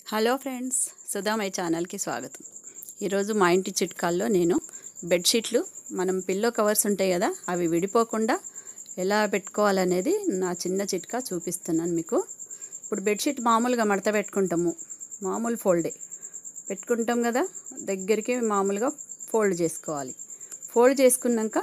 hello friends సుధామై ఛానల్కి స్వాగతం ఈరోజు మా ఇంటి చిట్కాల్లో నేను బెడ్షీట్లు మనం పిల్లో కవర్స్ ఉంటాయి కదా అవి విడిపోకుండా ఎలా పెట్టుకోవాలనేది నా చిన్న చిట్కా చూపిస్తున్నాను మీకు ఇప్పుడు బెడ్షీట్ మామూలుగా మడత పెట్టుకుంటాము మామూలు ఫోల్డే పెట్టుకుంటాం కదా దగ్గరికి మామూలుగా ఫోల్డ్ చేసుకోవాలి ఫోల్డ్ చేసుకున్నాక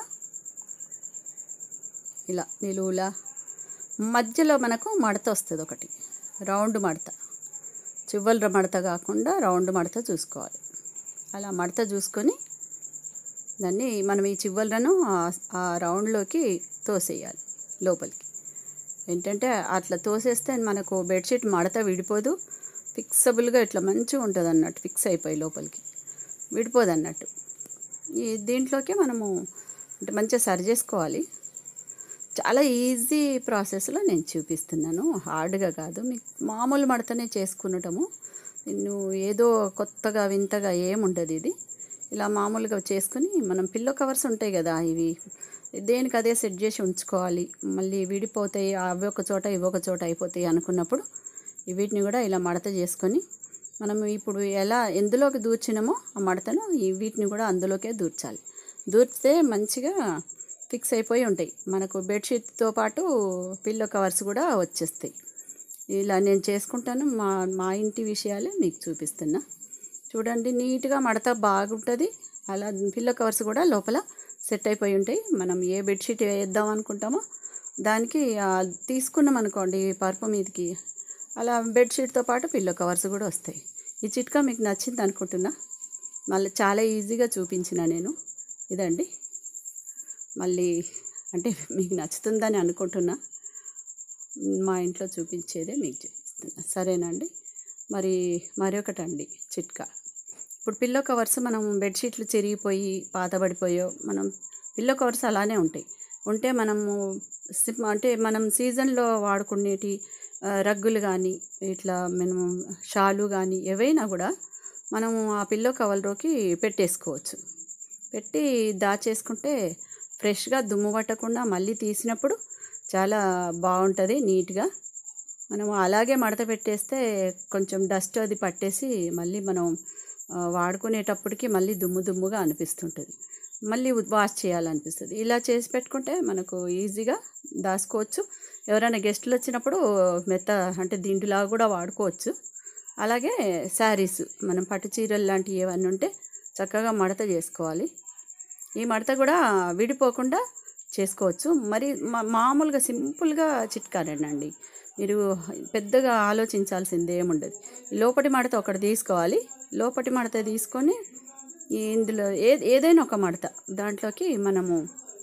ఇలా నిలువులా మధ్యలో మనకు మడత వస్తుంది ఒకటి రౌండ్ మడత చివ్వల మడత కాకుండా రౌండ్ మడత చూసుకోవాలి అలా మడత చూసుకొని దాన్ని మనం ఈ చివ్వలను ఆ- ఆ రౌండ్లోకి తోసేయాలి లోపలికి ఏంటంటే అట్లా తోసేస్తే మనకు బెడ్షీట్ మడత విడిపోదు ఫిక్సబుల్గా ఇట్లా మంచిగా ఉంటుంది అన్నట్టు ఫిక్స్ అయిపోయి లోపలికి విడిపోదు అన్నట్టు ఈ దీంట్లోకి మనము అంటే మంచిగా సరి చేసుకోవాలి చాలా ఈజీ ప్రాసెస్లో నేను చూపిస్తున్నాను హార్డ్గా కాదు మీకు మామూలు మడతనే చేసుకునటము నేను ఏదో కొత్తగా వింతగా ఏముండదు ఇది ఇలా మామూలుగా చేసుకుని మనం పిల్లో కవర్స్ ఉంటాయి కదా ఇవి దేనికి అదే సెట్ చేసి ఉంచుకోవాలి మళ్ళీ విడిపోతాయి అవి ఒక చోట ఇవి ఒక చోట అయిపోతాయి అనుకున్నప్పుడు ఈ వీటిని కూడా ఇలా మడత చేసుకొని మనం ఇప్పుడు ఎలా ఎందులోకి దూర్చినామో ఆ మడతను ఈ వీటిని కూడా అందులోకే దూర్చాలి దూర్చితే మంచిగా ఫిక్స్ అయిపోయి ఉంటాయి మనకు బెడ్షీట్తో పాటు పిల్లో కవర్స్ కూడా వచ్చేస్తాయి ఇలా నేను చేసుకుంటాను మా మా ఇంటి విషయాలే మీకు చూపిస్తున్నా చూడండి నీట్గా మడత బాగుంటుంది అలా పిల్లో కవర్స్ కూడా లోపల సెట్ అయిపోయి ఉంటాయి మనం ఏ బెడ్షీట్ వేద్దాం అనుకుంటామో దానికి ఆ, తీసుకున్నాం అనుకోండి పరుపు మీదకి అలా బెడ్షీట్తో పాటు పిల్లో కవర్స్ కూడా వస్తాయి ఈ చిట్కా మీకు నచ్చింది అనుకుంటున్నా మళ్ళీ చాలా ఈజీగా చూపించిన నేను ఇదండి మళ్ళీ అంటే మీకు నచ్చుతుందని అనుకుంటున్నా మా ఇంట్లో చూపించేదే మీకు చూపిస్తున్నా సరేనండి మరి మరొకటండి చిట్కా ఇప్పుడు పిల్లో కవర్స్ మనం బెడ్షీట్లు చిరిగిపోయి పాతబడిపోయో మనం పిల్లో కవర్స్ అలానే ఉంటాయి ఉంటే మనము సిప్- అంటే మనం సీజన్లో వాడుకునేటి ఆ, రగ్గులు కానీ ఇట్లా మనం షాలు కానీ ఏవైనా కూడా మనము ఆ పిల్లో కవర్లోకి పెట్టేసుకోవచ్చు పెట్టి దాచేసుకుంటే ఫ్రెష్గా దుమ్ము పట్టకుండా మళ్ళీ తీసినప్పుడు చాలా బాగుంటుంది నీట్గా మనం అలాగే మడత పెట్టేస్తే కొంచెం డస్ట్ అది పట్టేసి మళ్ళీ మనం ఆ, వాడుకునేటప్పటికి మళ్ళీ దుమ్ము దుమ్ముగా అనిపిస్తుంటుంది మళ్ళీ ఉ- వాష్ చేయాలనిపిస్తుంది ఇలా చేసి పెట్టుకుంటే మనకు ఈజీగా దాచుకోవచ్చు ఎవరైనా గెస్టులు వచ్చినప్పుడు మెత్త అంటే దీంట్లాగా కూడా వాడుకోవచ్చు అలాగే శారీస్ మనం పట్టు చీరలు లాంటివి ఏమన్నా ఉంటే చక్కగా మడత చేసుకోవాలి ఈ మడత కూడా విడిపోకుండా చేసుకోవచ్చు మరి మా- మామూలుగా సింపుల్గా చిట్కానండి మీరు పెద్దగా ఆలోచించాల్సింది ఏముండదు లోపటి మడత ఒకటి తీసుకోవాలి లోపటి మడత తీసుకొని ఇందులో ఏ ఏదైనా ఒక మడత దాంట్లోకి మనము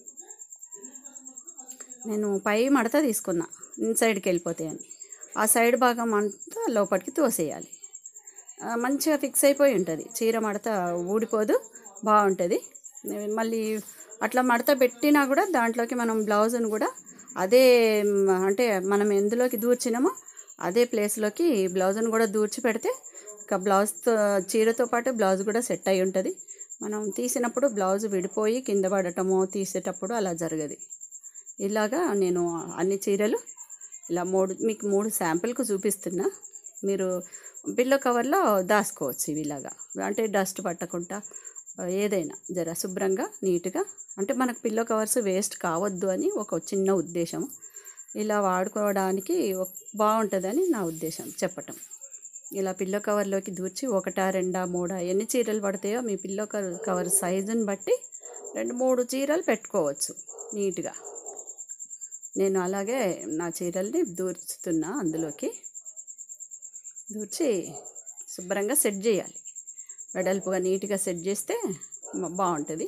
నేను పై మడత తీసుకున్నా ఇన్సైడ్కి వెళ్ళిపోతాయని ఆ సైడ్ భాగం అంతా లోపలికి తోసేయాలి ఆ, మంచిగా ఫిక్స్ అయిపోయి ఉంటుంది చీర మడత ఊడిపోదు బాగుంటుంది మళ్ళీ అట్లా మడత పెట్టినా కూడా దాంట్లోకి మనం బ్లౌజ్ను కూడా అదే మ్, అంటే మనం ఎందులోకి దూర్చినామో అదే ప్లేస్లోకి బ్లౌజ్ను కూడా దూర్చి పెడితే ఇక బ్లౌజ్తో చీరతో పాటు బ్లౌజ్ కూడా సెట్ అయి ఉంటుంది మనం తీసినప్పుడు బ్లౌజ్ విడిపోయి కింద పడటమో తీసేటప్పుడు అలా జరగదు ఇలాగా నేను అన్ని చీరలు ఇలా మూడు మీకు మూడు శాంపిల్కి చూపిస్తున్నా మీరు పిల్లో కవర్లో దాచుకోవచ్చు ఇవి ఇలాగా అంటే డస్ట్ పట్టకుండా ఆ, ఏదైనా జర శుభ్రంగా నీట్గా అంటే మనకు పిల్లో కవర్స్ వేస్ట్ కావద్దు అని ఒక చిన్న ఉద్దేశం ఇలా వాడుకోవడానికి ఒక- బాగుంటుందని నా ఉద్దేశం చెప్పటం ఇలా పిల్లో కవర్లోకి దూర్చి ఒకటా రెండా మూడా ఎన్ని చీరలు పడతాయో మీ పిల్లో కవర్ కవర్ సైజుని బట్టి రెండు మూడు చీరలు పెట్టుకోవచ్చు నీట్గా నేను అలాగే నా చీరల్ని దూర్చుతున్నా అందులోకి దూర్చి శుభ్రంగా సెట్ చేయాలి వెడల్పుగా నీట్గా సెట్ చేస్తే మ- బాగుంటుంది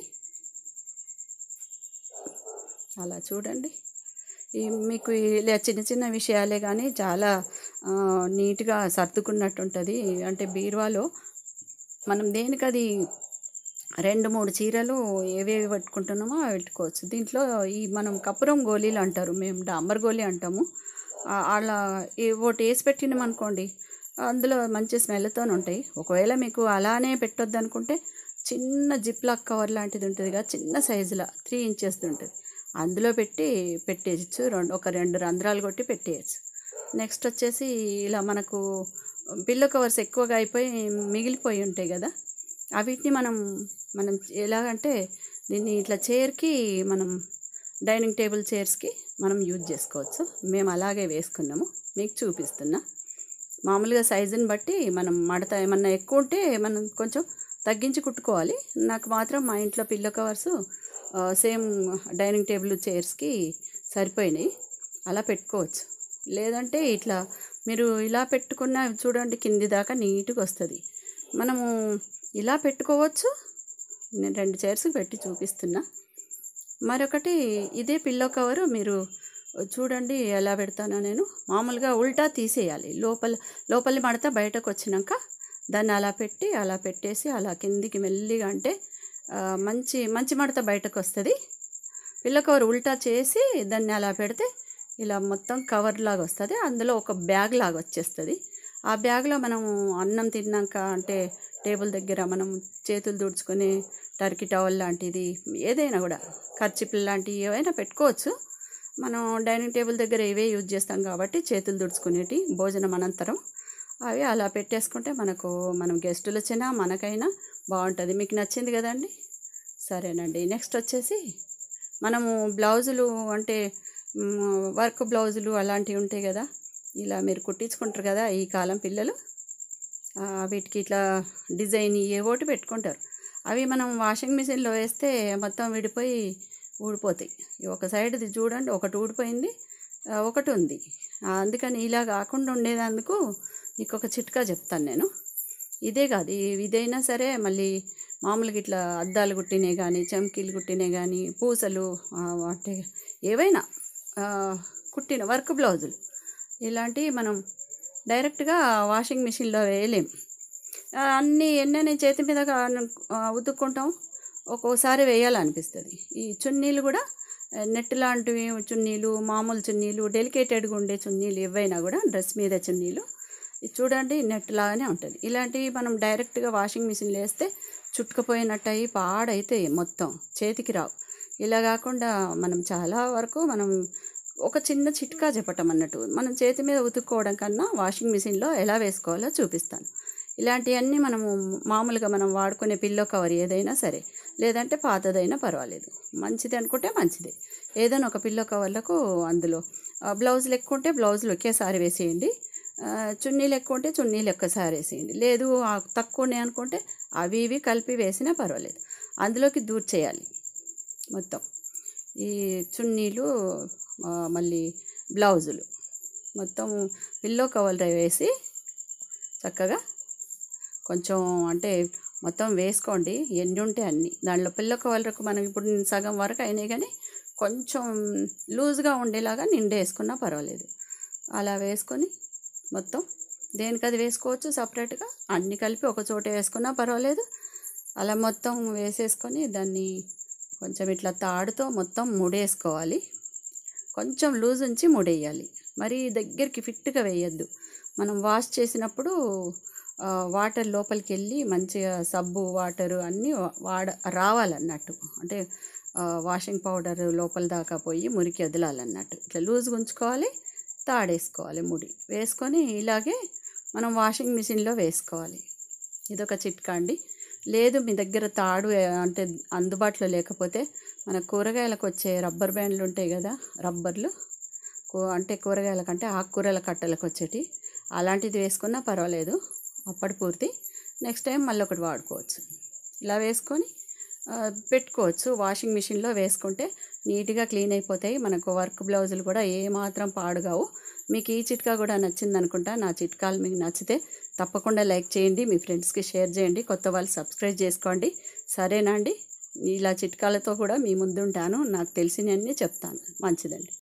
అలా చూడండి ఈ మీకు ఇలా చిన్న చిన్న విషయాలే కానీ చాలా ఆ, నీట్గా సర్దుకున్నట్టు ఉంటుంది అంటే బీరువాలో మనం దేనికి అది రెండు మూడు చీరలు ఏవేవి పెట్టుకుంటున్నామో అవి పెట్టుకోవచ్చు దీంట్లో ఈ మనం కపురం గోళీలు అంటారు మేము డాంబర్ గోళీ అంటాము ఆ- అలా ఈ ఒకటి వేసి పెట్టినాం అనుకోండి అందులో మంచి స్మెల్తో ఉంటాయి ఒకవేళ మీకు అలానే పెట్టొద్దు అనుకుంటే చిన్న జిప్ లాక్ కవర్ లాంటిది ఉంటుంది కదా చిన్న సైజులో త్రీ ఇంచెస్ ఉంటుంది అందులో పెట్టి పెట్టేయచ్చు రెండు ఒక రెండు రంధ్రాలు కొట్టి పెట్టేయచ్చు నెక్స్ట్ వచ్చేసి ఇలా మనకు పిల్లో కవర్స్ ఎక్కువగా అయిపోయి మిగిలిపోయి ఉంటాయి కదా వీటిని మనం మనం ఎలాగంటే దీన్ని ఇట్లా చైర్కి మనం డైనింగ్ టేబుల్ చైర్స్కి మనం యూజ్ చేసుకోవచ్చు మేము అలాగే వేసుకున్నాము మీకు చూపిస్తున్నా మామూలుగా సైజుని బట్టి మనం మడత ఏమన్నా ఎక్కువ ఉంటే మనం కొంచెం తగ్గించి కుట్టుకోవాలి నాకు మాత్రం మా ఇంట్లో pillow covers same dining table చైర్స్కి సరిపోయినాయి అలా పెట్టుకోవచ్చు లేదంటే ఇట్లా మీరు ఇలా పెట్టుకున్న చూడండి కింది దాకా నీట్గా వస్తుంది మనము ఇలా పెట్టుకోవచ్చు నేను రెండు చైర్స్ పెట్టి చూపిస్తున్నా మరొకటి ఇదే పిల్లో కవరు మీరు చూడండి ఎలా పెడతానో నేను మామూలుగా ఉల్టా తీసేయాలి లోపల లోపలి మడత బయటకు వచ్చినాక దాన్ని అలా పెట్టి అలా పెట్టేసి అలా కిందికి మెల్లిగా అంటే ఆ, మంచి మంచి మడత బయటకు వస్తుంది పిల్ల కవర్ ఉల్టా చేసి దాన్ని అలా పెడితే ఇలా మొత్తం కవర్ లాగా వస్తుంది అందులో ఒక బ్యాగ్ లాగా వచ్చేస్తుంది ఆ బ్యాగ్లో మనం అన్నం తిన్నాక అంటే టేబుల్ దగ్గర మనం చేతులు తుడుచుకొని టర్కీ టవల్ లాంటిది ఏదైనా కూడా ఖర్చిపులు లాంటివి ఏవైనా పెట్టుకోవచ్చు మనం డైనింగ్ టేబుల్ దగ్గర ఇవే యూజ్ చేస్తాం కాబట్టి చేతులు తుడుచుకునేటి భోజనం అనంతరం అవి అలా పెట్టేసుకుంటే మనకు మనం గెస్టులు వచ్చినా మనకైనా బాగుంటుంది మీకు నచ్చింది కదండి సరేనండి నెక్స్ట్ వచ్చేసి మనము బ్లౌజులు అంటే మ్, వర్క్ బ్లౌజులు అలాంటివి ఉంటాయి కదా ఇలా మీరు కుట్టించుకుంటారు కదా ఈ కాలం పిల్లలు ఆ, వీటికి ఇట్లా డిజైన్ ఏవోటి పెట్టుకుంటారు అవి మనం వాషింగ్ మిషన్లో వేస్తే మొత్తం విడిపోయి ఊడిపోతాయి ఈ ఒక సైడ్ది చూడండి ఒకటి ఊడిపోయింది ఆ, ఒకటి ఉంది ఆ, అందుకని ఇలా కాకుండా ఉండేదందుకు మీకు ఒక చిట్కా చెప్తాను నేను ఇదే కాదు ఈ- ఇదైనా సరే మళ్ళీ మామూలుగా ఇట్లా అద్దాలు కుట్టినవి కానీ చమ్కీలు కుట్టినవి కానీ పూసలు ఆ, అంటే ఏవైనా ఆ, కుట్టిన వర్క్ బ్లౌజులు ఇలాంటివి మనం డైరెక్ట్గా వాషింగ్ మిషన్లో వేయలేం ఆ, అన్నీ ఎన్నెన్ని చేతి మీద కా- ఆ, ఉతుక్కుంటాం ఒక్కోసారి వేయాలనిపిస్తుంది ఈ చున్నీలు కూడా ఆ, నెట్ లాంటివి చున్నీలు మామూలు చున్నీలు డెలికేటెడ్గా ఉండే చున్నీలు ఏవైనా కూడా డ్రెస్ మీద చున్నీలు ఇది చూడండి నెట్ లాగానే ఉంటుంది ఇలాంటివి మనం డైరెక్ట్గా వాషింగ్ మిషన్లో వేస్తే చుట్టుకుపోయినట్టు అయ్యి పాడైతాయి మొత్తం చేతికి రావు ఇలా కాకుండా మనం చాలా వరకు మనం ఒక చిన్న చిట్కా చెప్పటం అన్నట్టు మనం చేతి మీద ఉతుక్కోవడం కన్నా వాషింగ్ మిషన్లో ఎలా వేసుకోవాలో చూపిస్తాను ఇలాంటివన్నీ మనము మామూలుగా మనం వాడుకునే పిల్లో కవర్ ఏదైనా సరే లేదంటే పాతదైనా పర్వాలేదు మంచిది అనుకుంటే మంచిది ఏదైనా ఒక పిల్లో కవర్లకు అందులో ఆ, బ్లౌజులు ఎక్కువ ఉంటే బ్లౌజులు ఒకేసారి వేసేయండి ఆ, చున్నీలు ఎక్కువ ఉంటే చున్నీలు ఒక్కసారి వేసేయండి లేదు ఆ, తక్కువ ఉన్నాయి అనుకుంటే అవి ఇవి కలిపి వేసినా పర్వాలేదు అందులోకి దూర్ చేయాలి మొత్తం ఈ చున్నీలు ఆ, మళ్ళీ బ్లౌజులు మొత్తం పిల్లో కవర్ వేసి చక్కగా కొంచెం అంటే మొత్తం వేసుకోండి ఎన్ని ఉంటే అన్ని దాంట్లో పిల్లో కవర్లకు మనం ఇప్పుడు నేను సగం వరకు అయినాయి కానీ కొంచెం లూజ్గా ఉండేలాగా నిండా వేసుకున్నా పర్వాలేదు అలా వేసుకొని మొత్తం దేనికి అది వేసుకోవచ్చు సపరేట్గా అన్ని కలిపి ఒక చోట వేసుకున్నా పర్వాలేదు అలా మొత్తం వేసేసుకొని దాన్ని కొంచెం ఇట్లా తాడుతో మొత్తం ముడేసుకోవాలి కొంచెం లూజ్ ఉంచి ముడేయాలి మరి దగ్గరికి ఫిట్గా వేయద్దు మనం వాష్ చేసినప్పుడు ఆ, వాటర్ లోపలికి వెళ్ళి మంచిగా సబ్బు వాటరు అన్నీ వా- వాడ రావాలన్నట్టు అంటే ఆ, వాషింగ్ పౌడర్ లోపల దాకా పోయి మురికి వదలాలన్నట్టు ఇట్లా లూజ్గా ఉంచుకోవాలి తాడేసుకోవాలి ముడి వేసుకొని ఇలాగే మనం వాషింగ్ మిషన్లో వేసుకోవాలి ఇదొక చిట్కా అండి లేదు మీ దగ్గర తాడు ఏ, అంటే అందుబాటులో లేకపోతే మన కూరగాయలకు వచ్చే రబ్బర్ బ్యాండ్లు ఉంటాయి కదా రబ్బర్లు కూ- అంటే కూరగాయల కంటే ఆకుకూరల కట్టలకు వచ్చేటి అలాంటిది వేసుకున్నా పర్వాలేదు అప్పటి పూర్తి నెక్స్ట్ టైం మళ్ళీ ఒకటి వాడుకోవచ్చు ఇలా వేసుకొని ఆ, పెట్టుకోవచ్చు వాషింగ్ మిషన్లో వేసుకుంటే నీట్గా క్లీన్ అయిపోతాయి మనకు వర్క్ బ్లౌజులు కూడా ఏ మాత్రం పాడుగావు మీకు ఈ చిట్కా కూడా నచ్చింది అనుకుంటా నా చిట్కాలు మీకు నచ్చితే తప్పకుండా లైక్ చేయండి మీ ఫ్రెండ్స్కి షేర్ చేయండి కొత్త వాళ్ళు సబ్స్క్రైబ్ చేసుకోండి సరేనా అండి ఇలా చిట్కాలతో కూడా మీ ముందుంటాను నాకు తెలిసినవన్నీ చెప్తాను మంచిదండి